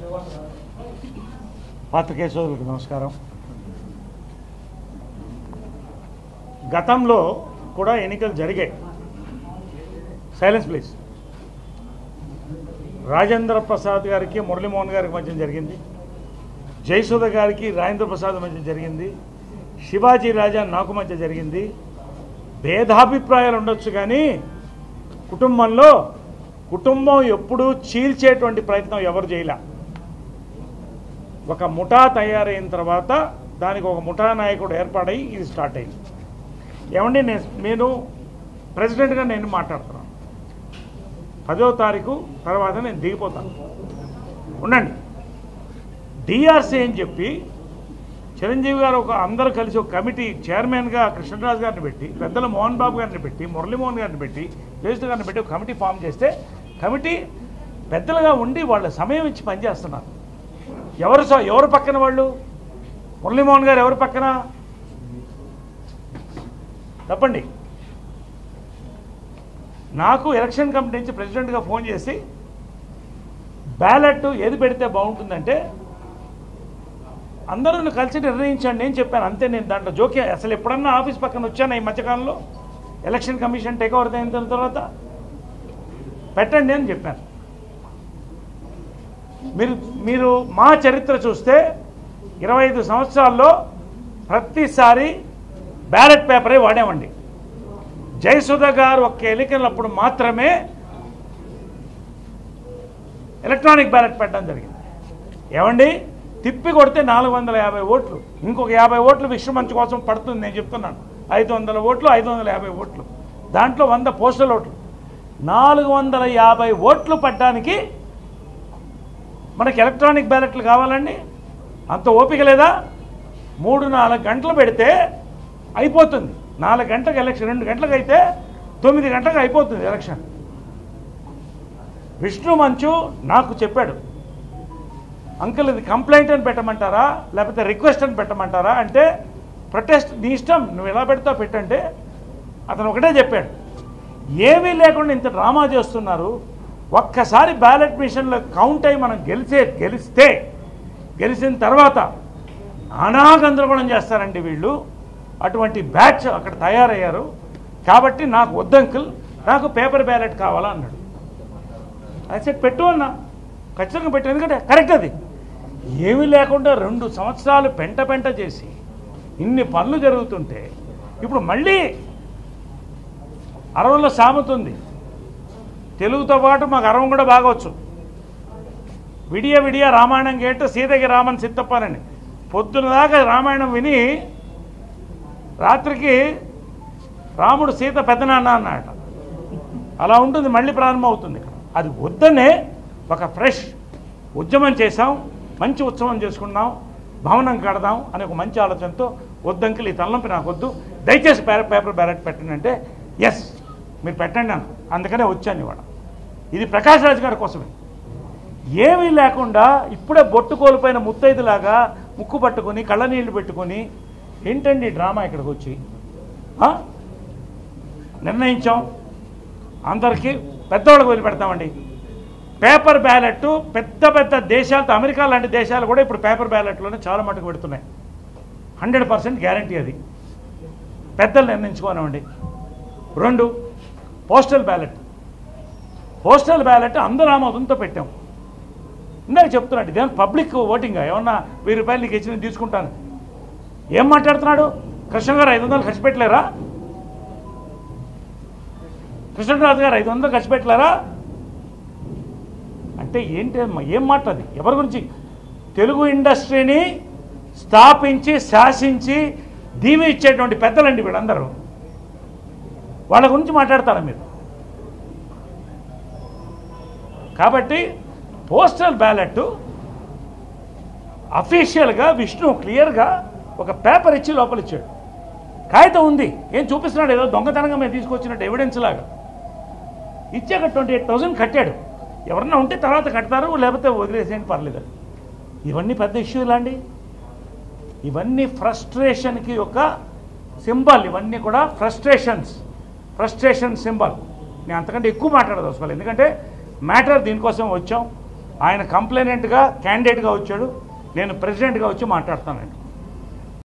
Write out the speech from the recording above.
పాత్రికేయ సోదరులకు నమస్కారం గతంలో కూడా ఎన్నికలు జరిగాయి సైలెన్స్ ప్లీజ్ రాజేంద్ర ప్రసాద్ గారికి మురళీమోహన్ గారికి మధ్య జరిగింది జయసుధ గారికి రాజేంద్ర ప్రసాద్ మధ్య జరిగింది శివాజీ రాజా నాకు మధ్య జరిగింది భేదాభిప్రాయాలు ఉండొచ్చు కానీ కుటుంబంలో కుటుంబం ఎప్పుడూ చీల్చేటువంటి ప్రయత్నం ఎవరు చేయలే ఒక ముఠా తయారైన తర్వాత దానికి ఒక ముఠా నాయకుడు ఏర్పాడై ఇది స్టార్ట్ అయింది ఏమండి నేను నేను ప్రెసిడెంట్గా నేను మాట్లాడుతున్నాను పదో తారీఖు తర్వాత నేను దిగిపోతాను ఉండండి డిఆర్సీ అని చెప్పి చిరంజీవి గారు ఒక అందరూ కలిసి ఒక కమిటీ చైర్మన్గా కృష్ణరాజు గారిని పెట్టి పెద్దల మోహన్ బాబు గారిని పెట్టి మురళీమోహన్ గారిని పెట్టి జయసుధ గారిని పెట్టి ఒక కమిటీ ఫామ్ చేస్తే కమిటీ పెద్దలుగా ఉండి వాళ్ళ సమయం ఇచ్చి పనిచేస్తున్నారు ఎవరు స- ఎవరు పక్కన వాళ్ళు మురళీమోహన్ గారు ఎవరు పక్కన చెప్పండి నాకు ఎలక్షన్ కమిటీ నుంచి ప్రెసిడెంట్గా ఫోన్ చేసి బ్యాలెట్ ఏది పెడితే బాగుంటుందంటే అందరూ నన్ను కలిసి నిర్ణయించండి నేను చెప్పాను అంతే నేను దాంట్లో జోక్యం అసలు ఎప్పుడన్నా ఆఫీస్ పక్కన వచ్చాను ఈ మధ్యకాలంలో ఎలక్షన్ కమిషన్ టేక్ ఓవర్ అయిన తర్వాత పెట్టండి అని చెప్పాను మీరు మీరు మా చరిత్ర చూస్తే ఇరవై ఐదు సంవత్సరాల్లో ప్రతిసారి బ్యాలెట్ పేపరే వాడామండి జయసుధ గారు ఒక్క ఎన్నికలప్పుడు మాత్రమే ఎలక్ట్రానిక్ బ్యాలెట్ పెట్టడం జరిగింది ఏమండి తిప్పి కొడితే నాలుగు వందల యాభై ఓట్లు ఇంకొక యాభై ఓట్లు విశ్వమంచు కోసం పడుతుంది నేను చెప్తున్నాను ఐదు వందల ఓట్లు ఐదు వందల యాభై ఓట్లు దాంట్లో వంద పోస్టల్ ఓట్లు నాలుగు వందల యాభై ఓట్లు పడ్డానికి మనకి ఎలక్ట్రానిక్ బ్యాలెట్లు కావాలండి అంత ఓపిక లేదా మూడు నాలుగు గంటలు పెడితే అయిపోతుంది నాలుగు గంటలకు ఎలక్షన్ రెండు గంటలకు అయితే తొమ్మిది గంటలకు అయిపోతుంది ఎలక్షన్ విష్ణు మంచు నాకు చెప్పాడు అంకుల్ ఇది కంప్లైంట్ అని పెట్టమంటారా లేకపోతే రిక్వెస్ట్ అని పెట్టమంటారా అంటే ప్రొటెస్ట్ నీ ఇష్టం నువ్వు ఎలా పెడతావు పెట్టంటే అతను ఒకటే చెప్పాడు ఏమీ లేకుండా ఇంత డ్రామా చేస్తున్నారు ఒక్కసారి బ్యాలెట్ మిషన్లో కౌంట్ అయి మనం గెలిచే గెలిస్తే గెలిచిన తర్వాత నానా గందరగోళం చేస్తారండి వీళ్ళు అటువంటి బ్యాచ్ అక్కడ తయారయ్యారు కాబట్టి నాకు వద్దు అంకుల్ నాకు పేపర్ బ్యాలెట్ కావాలా అన్నాడు అది సెట్ పెట్టు అన్నా ఖచ్చితంగా పెట్టు ఎందుకంటే కరెక్ట్ అది ఏమీ లేకుండా రెండు సంవత్సరాలు పెంట పెంట చేసి ఇన్ని పనులు జరుగుతుంటే ఇప్పుడు మళ్ళీ అరవంలో సామెత ఉంది తెలుగుతో పాటు మాకు అరవం కూడా బాగవచ్చు విడియ విడియ రామాయణం కేట సీతకి రామన్ సిత్తప్పనని పొద్దున దాకా రామాయణం విని రాత్రికి రాముడు సీత పెద్దనాన్న అన్నాడు అలా ఉంటుంది మళ్ళీ ప్రారంభమవుతుంది ఇక్కడ అది వద్దనే ఒక ఫ్రెష్ ఉద్యమం చేసాం మంచి ఉత్సవం చేసుకున్నాం భవనం కడదాం అనే ఒక మంచి ఆలోచనతో వద్దంకిల్ ఈ తలనొప్పి నాకు వద్దు దయచేసి పేపర్ పేపర్ బ్యాలెట్ పెట్టండి అంటే ఎస్ మీరు పెట్టండి అన్న అందుకనే వచ్చాను ఇవాళ ఇది ప్రకాష్ రాజ్ గారి కోసమే ఏమీ లేకుండా ఇప్పుడే బొట్టు కోల్పోయిన ముత్తైదులాగా ముక్కు పట్టుకొని కళ్ళనీళ్ళు పెట్టుకొని ఏంటండి ఈ డ్రామా ఇక్కడికి వచ్చి ఆ? నిర్ణయించాం అందరికీ పెద్దవాళ్ళకి వదిలిపెడతామండి పేపర్ బ్యాలెట్ పెద్ద పెద్ద దేశాలతో అమెరికా లాంటి దేశాలు కూడా ఇప్పుడు పేపర్ బ్యాలెట్లోనే చాలా మటుకు పెడుతున్నాయి హండ్రెడ్ పర్సెంట్ గ్యారంటీ అది పెద్దలు నిర్ణయించుకోనివ్వండి రెండు పోస్టల్ బ్యాలెట్ పోస్టల్ బ్యాలెట్ అందరూ ఆమోదంతో పెట్టాం ఇందాక చెప్తున్నాడు ఇదేం పబ్లిక్ ఓటింగ్ ఏమన్నా వెయ్యి రూపాయలు నీకు ఇచ్చి నేను తీసుకుంటాను ఏం మాట్లాడుతున్నాడు కృష్ణ గారు ఐదు వందలు ఖర్చు పెట్టలేరా కృష్ణరాజు గారు ఐదు వందలు ఖర్చు పెట్టలేరా అంటే ఏంటి అమ్మా? ఏం మాట అది ఎవరి గురించి తెలుగు ఇండస్ట్రీని స్థాపించి శాసించి దీవి ఇచ్చేటువంటి పెద్దలండి వీళ్ళందరూ వాళ్ళ గురించి మాట్లాడతారా మీరు కాబట్టి పోస్టల్ బ్యాలెట్ అఫీషియల్గా విష్ణు క్లియర్గా ఒక పేపర్ ఇచ్చి లోపల ఇచ్చాడు కాగితం ఉంది ఏం చూపిస్తున్నాడు ఏదో దొంగతనంగా మేము తీసుకొచ్చినట్టు ఎవిడెన్స్ లాగా ఇచ్చాక ట్వంటీ ఎయిట్ థౌసండ్ కట్టాడు ఎవరన్నా ఉంటే తర్వాత కడతారు లేకపోతే వదిలేసేయండి పర్లేదు ఇవన్నీ పెద్ద ఇష్యూలా అండి ఇవన్నీ ఫ్రస్ట్రేషన్కి ఒక సింబల్ ఇవన్నీ కూడా ఫ్రస్ట్రేషన్స్ ఫ్రస్ట్రేషన్ సింబల్ నేను అంతకంటే ఎక్కువ మాట్లాడదు అసలు ఎందుకంటే మ్యాటర్ దీనికోసం వచ్చాం ఆయన కంప్లైనెంట్గా క్యాండిడేట్గా వచ్చాడు నేను ప్రెసిడెంట్గా వచ్చి మాట్లాడతానండి